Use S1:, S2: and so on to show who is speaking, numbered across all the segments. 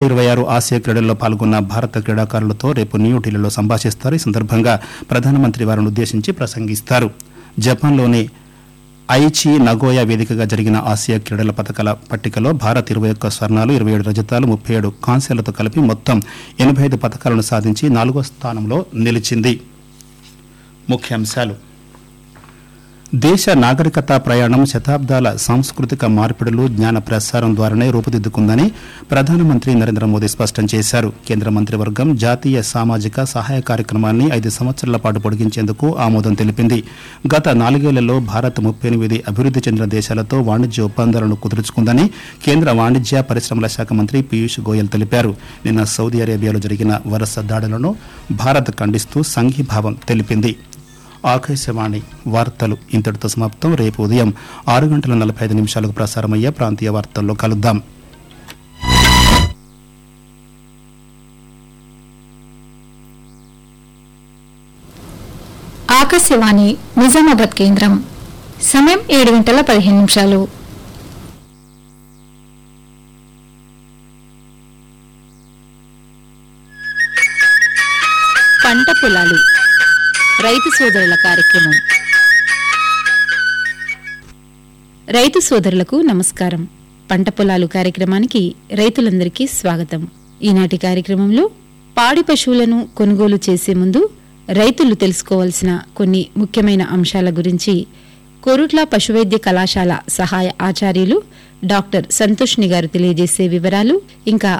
S1: ఇరవై ఆరు ఆసియా క్రీడల్లో పాల్గొన్న భారత క్రీడాకారులతో రేపు న్యూఢిల్లీలో సంభాషిస్తారు ఈ సందర్భంగా ప్రధానమంత్రి వారిని ఉద్దేశించి ప్రసంగిస్తారు జపాన్లోని ఐచి నగోయా వేదికగా జరిగిన ఆసియా క్రీడల పథకాల పట్టికలో భారత్ ఇరవై ఒక్క స్వర్ణాలు ఇరవై ఏడు రజతాలు ముప్పై ఏడు కాంస్యాలతో కలిపి మొత్తం ఎనభై ఐదు పథకాలను సాధించి నాలుగో స్థానంలో నిలిచింది ముఖ్యాంశాలు దేశ నాగరికత ప్రయాణం శతాబ్దాల సాంస్కృతిక మార్పిడులు జ్ఞాన ప్రసారం ద్వారానే రూపుదిద్దుకుందని ప్రధానమంత్రి నరేంద్ర మోదీ స్పష్టం చేశారు కేంద్ర మంత్రివర్గం జాతీయ సామాజిక సహాయ కార్యక్రమాన్ని ఐదు సంవత్సరాల పాటు పొడిగించేందుకు ఆమోదం తెలిపింది గత నాలుగేళ్లలో భారత్ ముప్పై ఎనిమిది అభివృద్ది చెందిన దేశాలతో వాణిజ్య ఒప్పందాలను కుదుర్చుకుందని కేంద్ర వాణిజ్య పరిశ్రమల శాఖ మంత్రి పీయూష్ గోయల్ తెలిపారు నిన్న సౌదీ అరేబియాలో జరిగిన వరుస దాడులను భారత్ ఖండిస్తూ సంఘీభావం తెలిపింది ఆకాశవాణి వార్తలు ఇంతటితో సమాప్తం రేపు ఉదయం ఆరు గంటల నలభై ఐదు నిమిషాలకు ప్రసారమయ్యే ప్రాంతీయ వార్తల్లో కలుద్దాం
S2: ఆకాశవాణి నిజామాబాద్ కేంద్రం సమయం ఏడు గంటల పదిహేను నిమిషాలు
S3: పంట పొలాలు రైతు సోదరుల కార్యక్రమం రైతు సోదరులకు నమస్కారం పంట పొలాలు కార్యక్రమానికి రైతులందరికీ స్వాగతం ఈనాటి కార్యక్రమంలో పాడి పశువులను కొనుగోలు చేసే ముందు రైతులు తెలుసుకోవాల్సిన కొన్ని ముఖ్యమైన అంశాల గురించి కోరుట్ల పశువైద్య కళాశాల సహాయ ఆచార్యులు డాక్టర్ సంతోష్ని గారు తెలియజేసే వివరాలు ఇంకా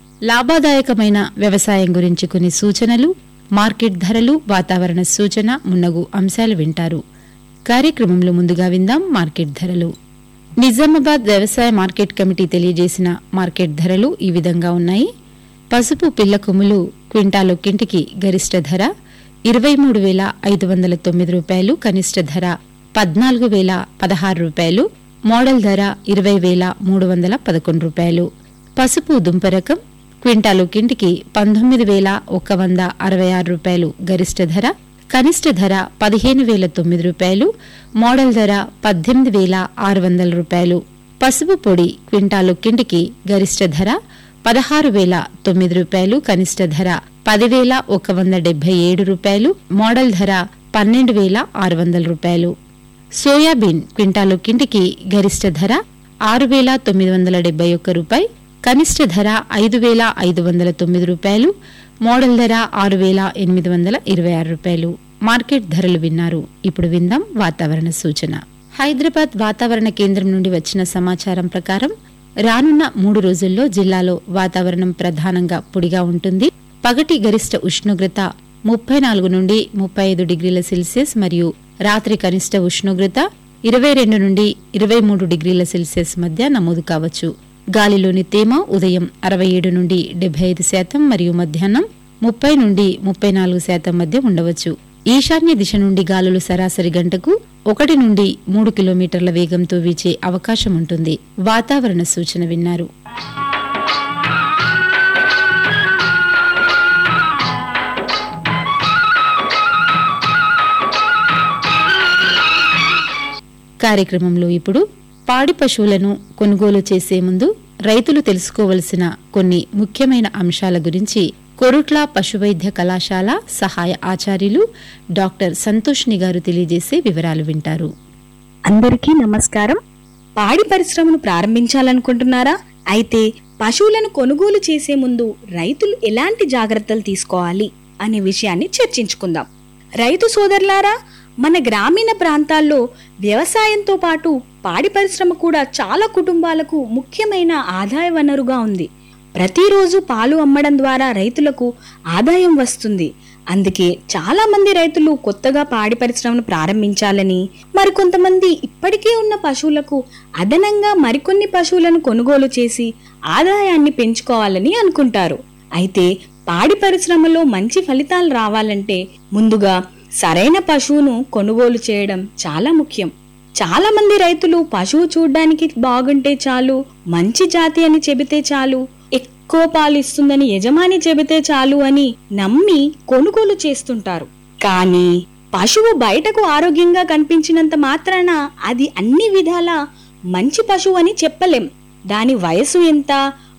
S3: లాభదాయకమైన వ్యవసాయం గురించి కొన్ని సూచనలు మార్కెట్ ధరలు వాతావరణ సూచన మున్నగు అంశాలు వింటారు కార్యక్రమంలో ముందుగా విందాం మార్కెట్ ధరలు నిజామాబాద్ వ్యవసాయ మార్కెట్ కమిటీ తెలియజేసిన మార్కెట్ ధరలు ఈ విధంగా ఉన్నాయి పసుపు పిల్ల కొమ్ములు క్వింటాలొక్కింటికి గరిష్ట ధర ఇరవై మూడు వేల ఐదు వందల తొమ్మిది రూపాయలు కనిష్ట ధర పద్నాలుగు వేల పదహారు రూపాయలు మోడల్ ధర ఇరవై వేల మూడు వందల పదకొండు రూపాయలు పసుపు దుంప రకం క్వింటాలు కింటికి పంతొమ్మిది వేల ఒక వంద అరవై ఆరు రూపాయలు గరిష్ట ధర కనిష్ట ధర పదిహేను వేల తొమ్మిది రూపాయలు మోడల్ ధర పద్దెనిమిది వేల ఆరు వందల రూపాయలు పసుపు పొడి క్వింటాలు కింటికి గరిష్ట ధర పదహారు వేల తొమ్మిది రూపాయలు కనిష్ట ధర పదివేల ఒక వంద డెబ్బై ఏడు రూపాయలు మోడల్ ధర పన్నెండు వేల ఆరు వందల రూపాయలు సోయాబీన్ క్వింటాలు కింటికి గరిష్ట ధర ఆరు వేల తొమ్మిది వందల డెబ్బై ఒక్క రూపాయి కనిష్ట ధర ఐదు వేల ఐదు వందల తొమ్మిది రూపాయలు మోడల్ ధర ఆరు వేల ఎనిమిది వందల ఇరవై ఆరు రూపాయలు మార్కెట్ ధరలు విన్నారు ఇప్పుడు విందాం వాతావరణ సూచన హైదరాబాద్ వాతావరణ కేంద్రం నుండి వచ్చిన సమాచారం ప్రకారం రానున్న మూడు రోజుల్లో జిల్లాలో వాతావరణం ప్రధానంగా పొడిగా ఉంటుంది పగటి గరిష్ట ఉష్ణోగ్రత ముప్పై నాలుగు నుండి ముప్పై ఐదు డిగ్రీల సెల్సియస్ మరియు రాత్రి కనిష్ట ఉష్ణోగ్రత ఇరవై రెండు నుండి ఇరవై మూడు డిగ్రీల సెల్సియస్ మధ్య నమోదు కావచ్చు గాలిలోని తేమ ఉదయం అరవై ఏడు నుండి డెబ్బై ఐదు శాతం మరియు మధ్యాహ్నం ముప్పై నుండి ముప్పై నాలుగు శాతం మధ్య ఉండవచ్చు ఈశాన్య దిశ నుండి గాలులు సరాసరి గంటకు ఒకటి నుండి మూడు కిలోమీటర్ల వేగంతో వీచే అవకాశం ఉంటుంది వాతావరణ సూచన విన్నారు కార్యక్రమంలో ఇప్పుడు పాడి పశువులను కొనుగోలు చేసే ముందు రైతులు తెలుసుకోవలసిన కొన్ని ముఖ్యమైన అంశాల గురించి కొరుట్ల పశువైద్య కళాశాల సహాయ ఆచార్యులు డాక్టర్ సంతోష్ని గారు తెలియజేసే వివరాలు వింటారు
S4: అందరికీ నమస్కారం పాడి పరిశ్రమను ప్రారంభించాలనుకుంటున్నారా అయితే పశువులను కొనుగోలు చేసే ముందు రైతులు ఎలాంటి జాగ్రత్తలు తీసుకోవాలి అనే విషయాన్ని చర్చించుకుందాం రైతు సోదరులారా మన గ్రామీణ ప్రాంతాల్లో వ్యవసాయంతో పాటు పాడి పరిశ్రమ కూడా చాలా కుటుంబాలకు ముఖ్యమైన ఆదాయ వనరుగా ఉంది ప్రతిరోజు పాలు అమ్మడం ద్వారా రైతులకు ఆదాయం వస్తుంది అందుకే చాలా మంది రైతులు కొత్తగా పాడి పరిశ్రమను ప్రారంభించాలని మరికొంతమంది ఇప్పటికే ఉన్న పశువులకు అదనంగా మరికొన్ని పశువులను కొనుగోలు చేసి ఆదాయాన్ని పెంచుకోవాలని అనుకుంటారు అయితే పాడి పరిశ్రమలో మంచి ఫలితాలు రావాలంటే ముందుగా సరైన పశువును కొనుగోలు చేయడం చాలా ముఖ్యం చాలా మంది రైతులు పశువు చూడ్డానికి బాగుంటే చాలు మంచి జాతి అని చెబితే చాలు ఎక్కువ పాలు ఇస్తుందని యజమాని చెబితే చాలు అని నమ్మి కొనుగోలు చేస్తుంటారు కానీ పశువు బయటకు ఆరోగ్యంగా కనిపించినంత మాత్రాన అది అన్ని విధాలా మంచి పశువు అని చెప్పలేం దాని వయసు ఎంత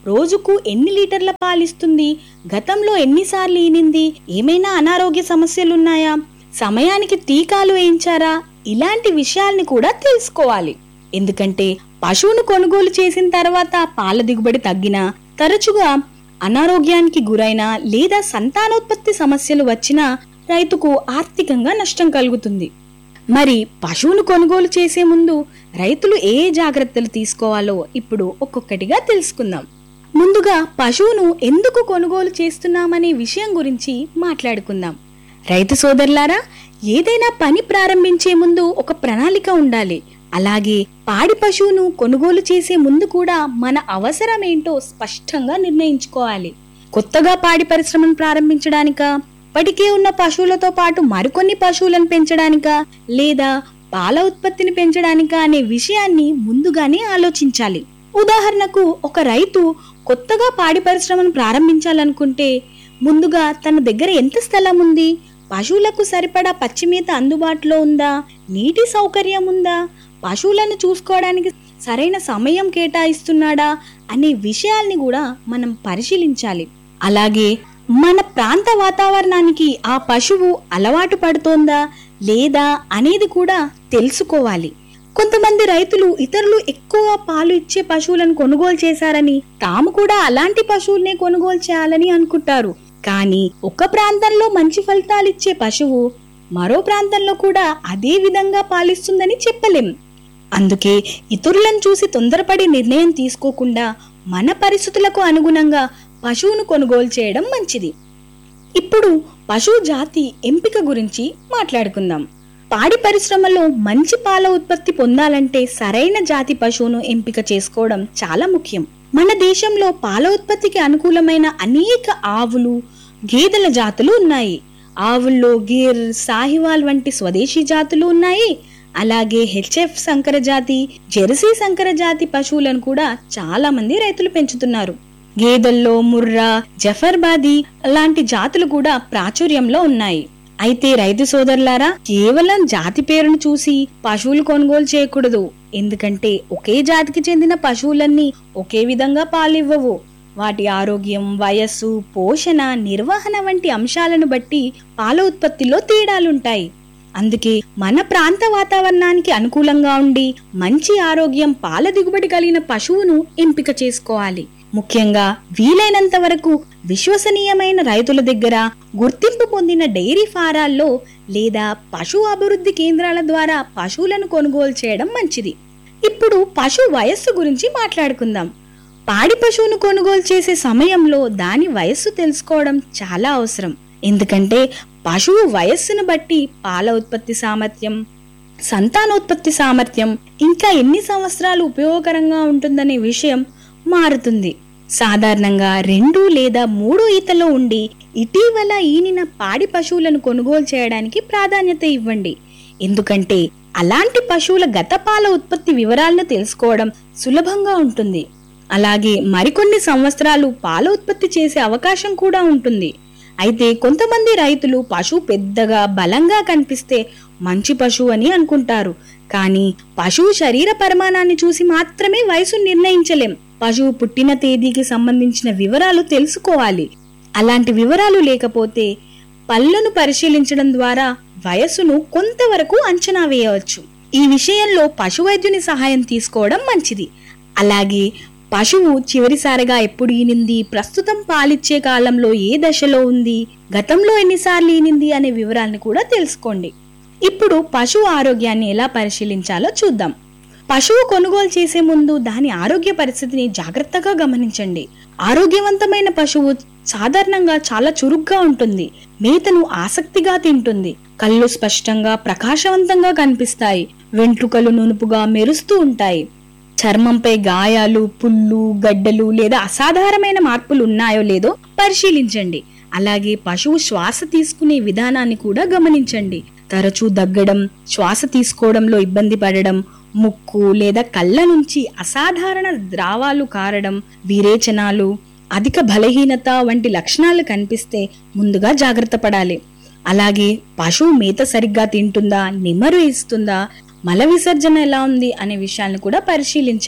S4: రోజుకు ఎన్ని లీటర్ల పాలిస్తుంది గతంలో ఎన్నిసార్లు ఈనింది ఏమైనా అనారోగ్య సమస్యలున్నాయా సమయానికి టీకాలు వేయించారా ఇలాంటి విషయాల్ని కూడా తెలుసుకోవాలి ఎందుకంటే పశువును కొనుగోలు చేసిన తర్వాత పాల దిగుబడి తగ్గినా తరచుగా అనారోగ్యానికి గురైనా లేదా సంతానోత్పత్తి సమస్యలు వచ్చినా రైతుకు ఆర్థికంగా నష్టం కలుగుతుంది మరి పశువును కొనుగోలు చేసే ముందు రైతులు ఏ ఏ జాగ్రత్తలు తీసుకోవాలో ఇప్పుడు ఒక్కొక్కటిగా తెలుసుకుందాం ముందుగా పశువును ఎందుకు కొనుగోలు చేస్తున్నామనే విషయం గురించి మాట్లాడుకుందాం రైతు సోదరులారా ఏదైనా పని ప్రారంభించే ముందు ఒక ప్రణాళిక ఉండాలి అలాగే పాడి పశువును కొనుగోలు చేసే ముందు కూడా మన అవసరం ఏంటో స్పష్టంగా నిర్ణయించుకోవాలి కొత్తగా పాడి పరిశ్రమను ప్రారంభించడానికా ఇప్పటికే ఉన్న పశువులతో పాటు మరికొన్ని పశువులను పెంచడానికా లేదా పాల ఉత్పత్తిని పెంచడానికా అనే విషయాన్ని ముందుగానే ఆలోచించాలి ఉదాహరణకు ఒక రైతు కొత్తగా పాడి పరిశ్రమను ప్రారంభించాలనుకుంటే ముందుగా తన దగ్గర ఎంత స్థలం ఉంది పశువులకు సరిపడా పచ్చిమేత అందుబాటులో ఉందా నీటి సౌకర్యం ఉందా పశువులను చూసుకోవడానికి సరైన సమయం కేటాయిస్తున్నాడా అనే విషయాల్ని కూడా మనం పరిశీలించాలి అలాగే మన ప్రాంత వాతావరణానికి ఆ పశువు అలవాటు పడుతోందా లేదా అనేది కూడా తెలుసుకోవాలి కొంతమంది రైతులు ఇతరులు ఎక్కువ పాలు ఇచ్చే పశువులను కొనుగోలు చేశారని తాము కూడా అలాంటి పశువుల్నే కొనుగోలు చేయాలని అనుకుంటారు కానీ ఒక ప్రాంతంలో మంచి ఫలితాలు ఇచ్చే పశువు మరో ప్రాంతంలో కూడా అదే విధంగా పాలిస్తుందని చెప్పలేం అందుకే ఇతరులను చూసి తొందరపడి నిర్ణయం తీసుకోకుండా మన పరిస్థితులకు అనుగుణంగా పశువును కొనుగోలు చేయడం మంచిది ఇప్పుడు పశువు జాతి ఎంపిక గురించి మాట్లాడుకుందాం పాడి పరిశ్రమలో మంచి పాల ఉత్పత్తి పొందాలంటే సరైన జాతి పశువును ఎంపిక చేసుకోవడం చాలా ముఖ్యం మన దేశంలో పాల ఉత్పత్తికి అనుకూలమైన అనేక ఆవులు గేదెల జాతులు ఉన్నాయి ఆవుల్లో గిర్ సాహివాల్ వంటి స్వదేశీ జాతులు ఉన్నాయి అలాగే హెచ్ఎఫ్ సంకర జాతి జెర్సీ సంకర జాతి పశువులను కూడా చాలా మంది రైతులు పెంచుతున్నారు గేదెల్లో ముర్రా జఫర్బాది లాంటి జాతులు కూడా ప్రాచుర్యంలో ఉన్నాయి అయితే రైతు సోదరులారా కేవలం జాతి పేరును చూసి పశువులు కొనుగోలు చేయకూడదు ఎందుకంటే ఒకే జాతికి చెందిన పశువులన్నీ ఒకే విధంగా పాలివ్వవు వాటి ఆరోగ్యం వయస్సు పోషణ నిర్వహణ వంటి అంశాలను బట్టి పాల ఉత్పత్తిలో తేడాలుంటాయి అందుకే మన ప్రాంత వాతావరణానికి అనుకూలంగా ఉండి మంచి ఆరోగ్యం పాల దిగుబడి కలిగిన పశువును ఎంపిక చేసుకోవాలి ముఖ్యంగా వీలైనంత వరకు విశ్వసనీయమైన రైతుల దగ్గర గుర్తింపు పొందిన డైరీ ఫారాల్లో లేదా పశు అభివృద్ధి కేంద్రాల ద్వారా పశువులను కొనుగోలు చేయడం మంచిది ఇప్పుడు పశు వయస్సు గురించి మాట్లాడుకుందాం పాడి పశువును కొనుగోలు చేసే సమయంలో దాని వయస్సు తెలుసుకోవడం చాలా అవసరం ఎందుకంటే పశువు వయస్సును బట్టి పాల ఉత్పత్తి సామర్థ్యం సంతానోత్పత్తి సామర్థ్యం ఇంకా ఎన్ని సంవత్సరాలు ఉపయోగకరంగా ఉంటుందనే విషయం మారుతుంది సాధారణంగా రెండు లేదా మూడు ఈతలో ఉండి ఇటీవల ఈనిన పాడి పశువులను కొనుగోలు చేయడానికి ప్రాధాన్యత ఇవ్వండి ఎందుకంటే అలాంటి పశువుల గత పాల ఉత్పత్తి వివరాలను తెలుసుకోవడం సులభంగా ఉంటుంది అలాగే మరికొన్ని సంవత్సరాలు పాల ఉత్పత్తి చేసే అవకాశం కూడా ఉంటుంది అయితే కొంతమంది రైతులు పశువు పెద్దగా బలంగా కనిపిస్తే మంచి పశువు అని అనుకుంటారు కానీ పశువు శరీర పరిమాణాన్ని చూసి మాత్రమే వయసు నిర్ణయించలేం పశువు పుట్టిన తేదీకి సంబంధించిన వివరాలు తెలుసుకోవాలి అలాంటి వివరాలు లేకపోతే పళ్ళను పరిశీలించడం ద్వారా వయస్సును కొంతవరకు అంచనా వేయవచ్చు ఈ విషయంలో పశు వైద్యుని సహాయం తీసుకోవడం మంచిది అలాగే పశువు చివరిసారిగా ఎప్పుడు ఈనింది ప్రస్తుతం పాలిచ్చే కాలంలో ఏ దశలో ఉంది గతంలో ఎన్నిసార్లు ఈనింది అనే వివరాలను కూడా తెలుసుకోండి ఇప్పుడు పశువు ఆరోగ్యాన్ని ఎలా పరిశీలించాలో చూద్దాం పశువు కొనుగోలు చేసే ముందు దాని ఆరోగ్య పరిస్థితిని జాగ్రత్తగా గమనించండి ఆరోగ్యవంతమైన పశువు సాధారణంగా చాలా చురుగ్గా ఉంటుంది మేతను ఆసక్తిగా తింటుంది కళ్ళు స్పష్టంగా ప్రకాశవంతంగా కనిపిస్తాయి వెంట్రుకలు నునుపుగా మెరుస్తూ ఉంటాయి చర్మంపై గాయాలు పుళ్ళు గడ్డలు లేదా అసాధారణమైన మార్పులు ఉన్నాయో లేదో పరిశీలించండి అలాగే పశువు శ్వాస తీసుకునే విధానాన్ని కూడా గమనించండి తరచూ దగ్గడం శ్వాస తీసుకోవడంలో ఇబ్బంది పడడం ముక్కు లేదా కళ్ళ నుంచి అసాధారణ ద్రావాలు కారడం విరేచనాలు అధిక బలహీనత వంటి లక్షణాలు కనిపిస్తే ముందుగా జాగ్రత్త పడాలి అలాగే పశువు మేత సరిగ్గా తింటుందా నిమరు ఇస్తుందా మల విసర్జన ఎలా ఉంది అనే విషయాలను కూడా పరిశీలించండి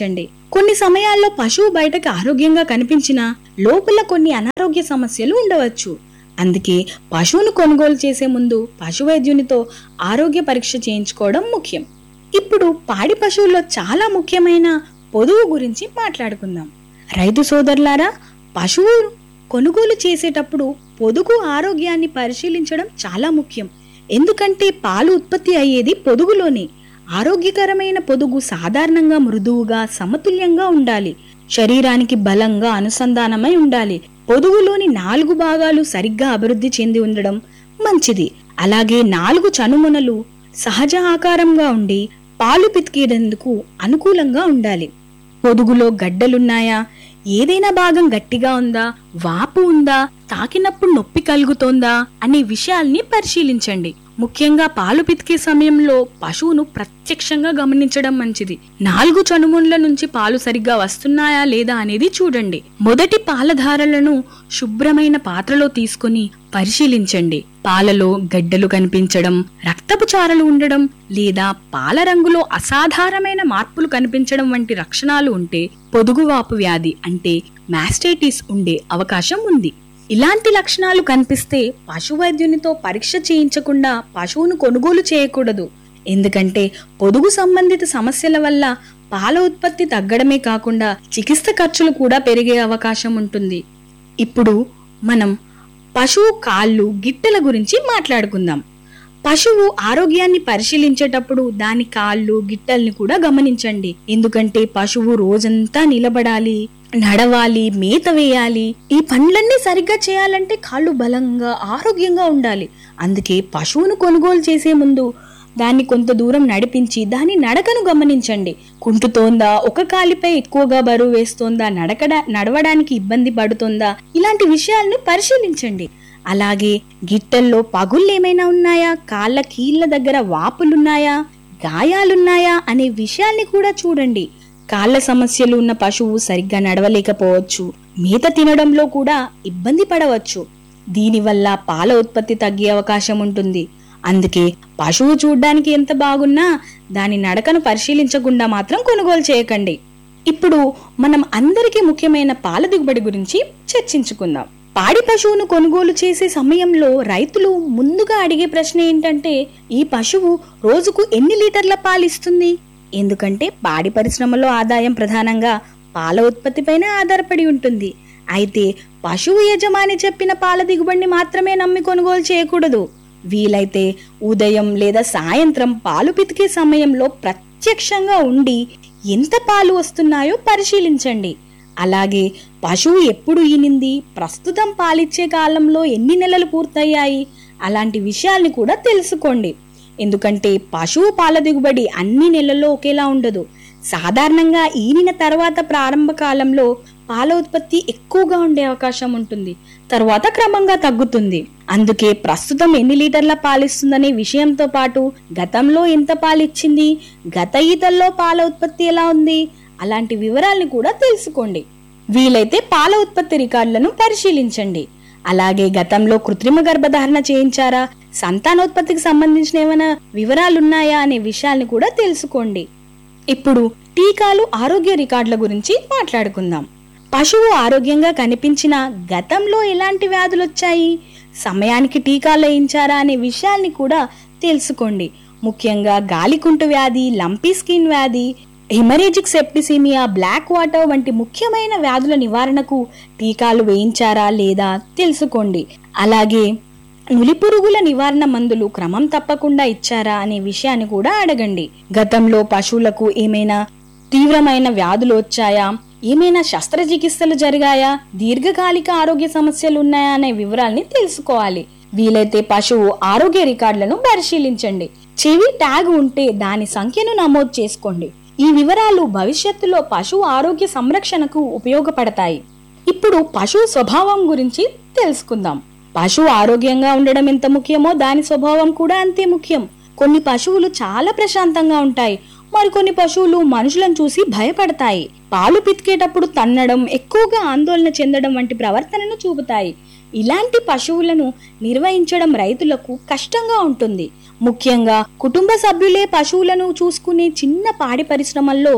S4: కొన్ని సమయాల్లో పశువు బయటకు ఆరోగ్యంగా కనిపించినా లోపల కొన్ని అనారోగ్య సమస్యలు ఉండవచ్చు అందుకే పశువును కొనుగోలు చేసే ముందు పశు వైద్యునితో ఆరోగ్య పరీక్ష చేయించుకోవడం ముఖ్యం ఇప్పుడు పాడి పశువుల్లో చాలా ముఖ్యమైన పొదుగు గురించి మాట్లాడుకుందాం రైతు సోదరులారా పశువు కొనుగోలు చేసేటప్పుడు పొదుగు ఆరోగ్యాన్ని పరిశీలించడం చాలా ముఖ్యం ఎందుకంటే పాలు ఉత్పత్తి అయ్యేది పొదుగులోనే ఆరోగ్యకరమైన పొదుగు సాధారణంగా మృదువుగా సమతుల్యంగా ఉండాలి శరీరానికి బలంగా అనుసంధానమై ఉండాలి పొదుగులోని నాలుగు భాగాలు సరిగ్గా అభివృద్ధి చెంది ఉండడం మంచిది అలాగే నాలుగు చనుమొనలు సహజ ఆకారంగా ఉండి పాలు పితికేందుకు అనుకూలంగా ఉండాలి పొదుగులో గడ్డలున్నాయా ఏదైనా భాగం గట్టిగా ఉందా వాపు ఉందా తాకినప్పుడు నొప్పి కలుగుతోందా అనే విషయాల్ని పరిశీలించండి ముఖ్యంగా పాలు పితికే సమయంలో పశువును ప్రత్యక్షంగా గమనించడం మంచిది నాలుగు చనుముండ్ల నుంచి పాలు సరిగ్గా వస్తున్నాయా లేదా అనేది చూడండి మొదటి పాలధారలను శుభ్రమైన పాత్రలో తీసుకుని పరిశీలించండి పాలలో గడ్డలు కనిపించడం రక్తపు చారలు ఉండడం లేదా పాల రంగులో అసాధారణమైన మార్పులు కనిపించడం వంటి లక్షణాలు ఉంటే పొదుగువాపు వ్యాధి అంటే మాస్టైటిస్ ఉండే అవకాశం ఉంది ఇలాంటి లక్షణాలు కనిపిస్తే పశు వైద్యునితో పరీక్ష చేయించకుండా పశువును కొనుగోలు చేయకూడదు ఎందుకంటే పొదుగు సంబంధిత సమస్యల వల్ల పాల ఉత్పత్తి తగ్గడమే కాకుండా చికిత్స ఖర్చులు కూడా పెరిగే అవకాశం ఉంటుంది ఇప్పుడు మనం పశువు కాళ్ళు గిట్టెల గురించి మాట్లాడుకుందాం పశువు ఆరోగ్యాన్ని పరిశీలించేటప్పుడు దాని కాళ్ళు గిట్టల్ని కూడా గమనించండి ఎందుకంటే పశువు రోజంతా నిలబడాలి నడవాలి మేత వేయాలి ఈ పనులన్నీ సరిగ్గా చేయాలంటే కాళ్ళు బలంగా ఆరోగ్యంగా ఉండాలి అందుకే పశువును కొనుగోలు చేసే ముందు దాన్ని కొంత దూరం నడిపించి దాని నడకను గమనించండి కుంటుతోందా ఒక కాలిపై ఎక్కువగా బరువు వేస్తోందా నడకడ నడవడానికి ఇబ్బంది పడుతోందా ఇలాంటి విషయాల్ని పరిశీలించండి అలాగే గిట్టల్లో పగుళ్ళు ఏమైనా ఉన్నాయా కాళ్ళ కీళ్ళ దగ్గర వాపులున్నాయా గాయాలున్నాయా అనే విషయాల్ని కూడా చూడండి కాళ్ళ సమస్యలు ఉన్న పశువు సరిగ్గా నడవలేకపోవచ్చు మేత తినడంలో కూడా ఇబ్బంది పడవచ్చు దీనివల్ల పాల ఉత్పత్తి తగ్గే అవకాశం ఉంటుంది అందుకే పశువు చూడ్డానికి ఎంత బాగున్నా దాని నడకను పరిశీలించకుండా మాత్రం కొనుగోలు చేయకండి ఇప్పుడు మనం అందరికీ ముఖ్యమైన పాల దిగుబడి గురించి చర్చించుకుందాం పాడి పశువును కొనుగోలు చేసే సమయంలో రైతులు ముందుగా అడిగే ప్రశ్న ఏంటంటే ఈ పశువు రోజుకు ఎన్ని లీటర్ల పాలు ఇస్తుంది ఎందుకంటే పాడి పరిశ్రమలో ఆదాయం ప్రధానంగా పాల ఉత్పత్తిపైనే ఆధారపడి ఉంటుంది అయితే పశువు యజమాని చెప్పిన పాల దిగుబడిని మాత్రమే నమ్మి కొనుగోలు చేయకూడదు వీలైతే ఉదయం లేదా సాయంత్రం పాలు పితికే సమయంలో ప్రత్యక్షంగా ఉండి ఎంత పాలు వస్తున్నాయో పరిశీలించండి అలాగే పశువు ఎప్పుడు ఈనింది ప్రస్తుతం పాలిచ్చే కాలంలో ఎన్ని నెలలు పూర్తయ్యాయి అలాంటి విషయాల్ని కూడా తెలుసుకోండి ఎందుకంటే పశువు పాల దిగుబడి అన్ని నెలల్లో ఒకేలా ఉండదు సాధారణంగా ఈనిన తర్వాత ప్రారంభ కాలంలో పాల ఉత్పత్తి ఎక్కువగా ఉండే అవకాశం ఉంటుంది తర్వాత క్రమంగా తగ్గుతుంది అందుకే ప్రస్తుతం ఎన్ని లీటర్ల పాలిస్తుందనే విషయంతో పాటు గతంలో ఎంత పాలిచ్చింది గత ఈతల్లో పాల ఉత్పత్తి ఎలా ఉంది అలాంటి వివరాల్ని కూడా తెలుసుకోండి వీలైతే పాల ఉత్పత్తి రికార్డులను పరిశీలించండి అలాగే గతంలో కృత్రిమ గర్భధారణ చేయించారా సంతానోత్పత్తికి సంబంధించిన ఏమైనా వివరాలున్నాయా అనే విషయాల్ని కూడా తెలుసుకోండి ఇప్పుడు టీకాలు ఆరోగ్య రికార్డుల గురించి మాట్లాడుకుందాం పశువు ఆరోగ్యంగా కనిపించిన గతంలో ఎలాంటి వ్యాధులు వచ్చాయి సమయానికి టీకాలు వేయించారా అనే విషయాల్ని కూడా తెలుసుకోండి ముఖ్యంగా గాలికుంటు వ్యాధి లంపీ స్కిన్ వ్యాధి హెమరేజిక్ సెప్టిసిమియా బ్లాక్ వాటర్ వంటి ముఖ్యమైన వ్యాధుల నివారణకు టీకాలు వేయించారా లేదా తెలుసుకోండి అలాగే నులిపురుగుల నివారణ మందులు క్రమం తప్పకుండా ఇచ్చారా అనే విషయాన్ని కూడా అడగండి గతంలో పశువులకు ఏమైనా తీవ్రమైన వ్యాధులు వచ్చాయా ఏమైనా శస్త్రచికిత్సలు జరిగాయా దీర్ఘకాలిక ఆరోగ్య సమస్యలు ఉన్నాయా అనే వివరాల్ని తెలుసుకోవాలి వీలైతే పశువు ఆరోగ్య రికార్డులను పరిశీలించండి చెవి ట్యాగ్ ఉంటే దాని సంఖ్యను నమోదు చేసుకోండి ఈ వివరాలు భవిష్యత్తులో పశువు ఆరోగ్య సంరక్షణకు ఉపయోగపడతాయి ఇప్పుడు పశువు స్వభావం గురించి తెలుసుకుందాం పశువు ఆరోగ్యంగా ఉండడం ఎంత ముఖ్యమో దాని స్వభావం కూడా అంతే ముఖ్యం కొన్ని పశువులు చాలా ప్రశాంతంగా ఉంటాయి మరికొన్ని పశువులు మనుషులను చూసి భయపడతాయి పాలు పితికేటప్పుడు తన్నడం ఎక్కువగా ఆందోళన చెందడం వంటి ప్రవర్తనను చూపుతాయి ఇలాంటి పశువులను నిర్వహించడం రైతులకు కష్టంగా ఉంటుంది ముఖ్యంగా కుటుంబ సభ్యులే పశువులను చూసుకునే చిన్న పాడి పరిశ్రమల్లో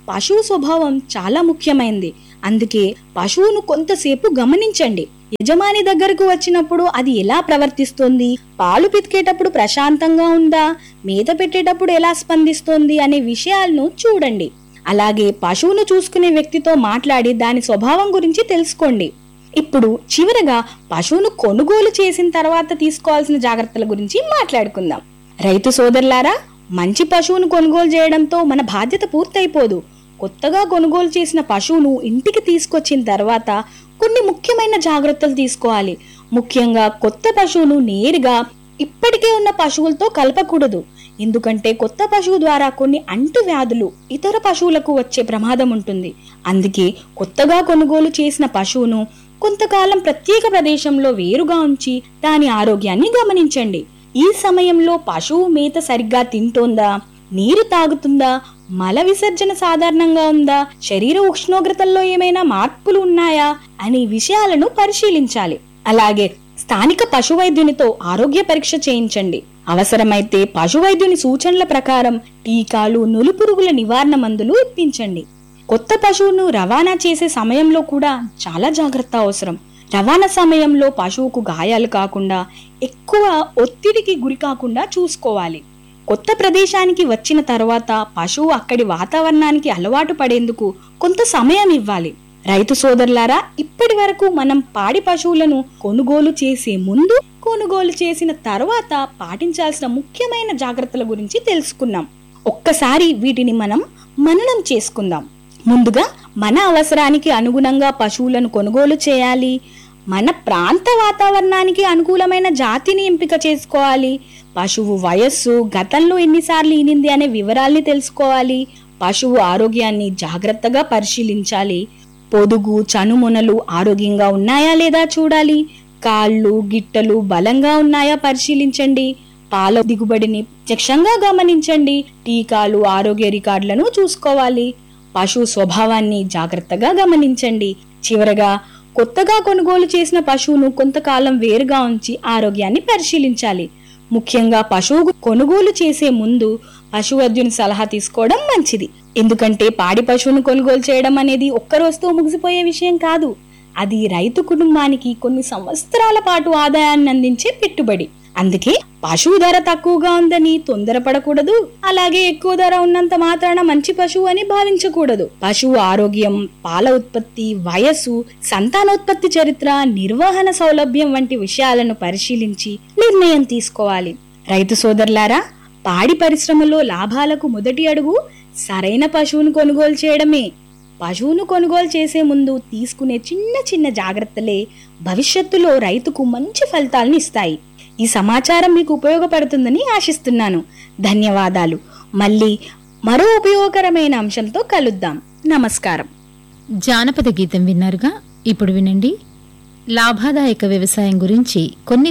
S4: పశువు స్వభావం చాలా ముఖ్యమైనది అందుకే పశువును కొంతసేపు గమనించండి యజమాని దగ్గరకు వచ్చినప్పుడు అది ఎలా ప్రవర్తిస్తోంది పాలు పితికేటప్పుడు ప్రశాంతంగా ఉందా మేత పెట్టేటప్పుడు ఎలా స్పందిస్తోంది అనే విషయాలను చూడండి అలాగే పశువును చూసుకునే వ్యక్తితో మాట్లాడి దాని స్వభావం గురించి తెలుసుకోండి ఇప్పుడు చివరగా పశువును కొనుగోలు చేసిన తర్వాత తీసుకోవాల్సిన జాగ్రత్తల గురించి మాట్లాడుకుందాం రైతు సోదరులారా మంచి పశువును కొనుగోలు చేయడంతో మన బాధ్యత పూర్తయిపోదు కొత్తగా కొనుగోలు చేసిన పశువును ఇంటికి తీసుకొచ్చిన తర్వాత కొన్ని ముఖ్యమైన జాగ్రత్తలు తీసుకోవాలి ముఖ్యంగా కొత్త పశువును నేరుగా ఇప్పటికే ఉన్న పశువులతో కలపకూడదు ఎందుకంటే కొత్త పశువు ద్వారా కొన్ని అంటు వ్యాధులు ఇతర పశువులకు వచ్చే ప్రమాదం ఉంటుంది అందుకే కొత్తగా కొనుగోలు చేసిన పశువును కొంతకాలం ప్రత్యేక ప్రదేశంలో వేరుగా ఉంచి దాని ఆరోగ్యాన్ని గమనించండి ఈ సమయంలో పశువు మేత సరిగ్గా తింటోందా నీరు తాగుతుందా మల విసర్జన సాధారణంగా ఉందా శరీర ఉష్ణోగ్రతల్లో ఏమైనా మార్పులు ఉన్నాయా అనే విషయాలను పరిశీలించాలి అలాగే స్థానిక పశువైద్యునితో ఆరోగ్య పరీక్ష చేయించండి అవసరమైతే పశువైద్యుని సూచనల ప్రకారం టీకాలు నులుపురుగుల నివారణ మందులు ఇప్పించండి కొత్త పశువును రవాణా చేసే సమయంలో కూడా చాలా జాగ్రత్త అవసరం రవాణా సమయంలో పశువుకు గాయాలు కాకుండా ఎక్కువ ఒత్తిడికి గురి కాకుండా చూసుకోవాలి కొత్త ప్రదేశానికి వచ్చిన తర్వాత పశువు అక్కడి వాతావరణానికి అలవాటు పడేందుకు కొంత సమయం ఇవ్వాలి రైతు సోదరులారా ఇప్పటి వరకు మనం పాడి పశువులను కొనుగోలు చేసే ముందు కొనుగోలు చేసిన తర్వాత పాటించాల్సిన ముఖ్యమైన జాగ్రత్తల గురించి తెలుసుకున్నాం ఒక్కసారి వీటిని మనం మననం చేసుకుందాం ముందుగా మన అవసరానికి అనుగుణంగా పశువులను కొనుగోలు చేయాలి మన ప్రాంత వాతావరణానికి అనుకూలమైన జాతిని ఎంపిక చేసుకోవాలి పశువు వయస్సు గతంలో ఎన్నిసార్లు ఈనింది అనే వివరాల్ని తెలుసుకోవాలి పశువు ఆరోగ్యాన్ని జాగ్రత్తగా పరిశీలించాలి పొదుగు చనుమొనలు ఆరోగ్యంగా ఉన్నాయా లేదా చూడాలి కాళ్ళు గిట్టలు బలంగా ఉన్నాయా పరిశీలించండి పాల దిగుబడిని ప్రత్యక్షంగా గమనించండి టీకాలు ఆరోగ్య రికార్డులను చూసుకోవాలి పశువు స్వభావాన్ని జాగ్రత్తగా గమనించండి చివరగా కొత్తగా కొనుగోలు చేసిన పశువును కొంతకాలం వేరుగా ఉంచి ఆరోగ్యాన్ని పరిశీలించాలి ముఖ్యంగా పశువు కొనుగోలు చేసే ముందు పశువైద్యుని సలహా తీసుకోవడం మంచిది ఎందుకంటే పాడి పశువును కొనుగోలు చేయడం అనేది ఒక్క రోజుతో ముగిసిపోయే విషయం కాదు అది రైతు కుటుంబానికి కొన్ని సంవత్సరాల పాటు ఆదాయాన్ని అందించే పెట్టుబడి అందుకే పశువు ధర తక్కువగా ఉందని తొందరపడకూడదు అలాగే ఎక్కువ ధర ఉన్నంత మాత్రాన మంచి పశువు అని భావించకూడదు పశువు ఆరోగ్యం పాల ఉత్పత్తి వయస్సు సంతానోత్పత్తి చరిత్ర నిర్వహణ సౌలభ్యం వంటి విషయాలను పరిశీలించి నిర్ణయం తీసుకోవాలి రైతు సోదరులారా పాడి పరిశ్రమలో లాభాలకు మొదటి అడుగు సరైన పశువును కొనుగోలు చేయడమే పశువును కొనుగోలు చేసే ముందు తీసుకునే చిన్న చిన్న జాగ్రత్తలే భవిష్యత్తులో రైతుకు మంచి ఫలితాలను ఇస్తాయి ఈ సమాచారం మీకు ఉపయోగపడుతుందని ఆశిస్తున్నాను ధన్యవాదాలు మళ్ళీ మరో ఉపయోగకరమైన అంశంతో కలుద్దాం నమస్కారం
S3: జానపద గీతం విన్నారుగా ఇప్పుడు వినండి లాభాదాయక వ్యవసాయం గురించి కొన్ని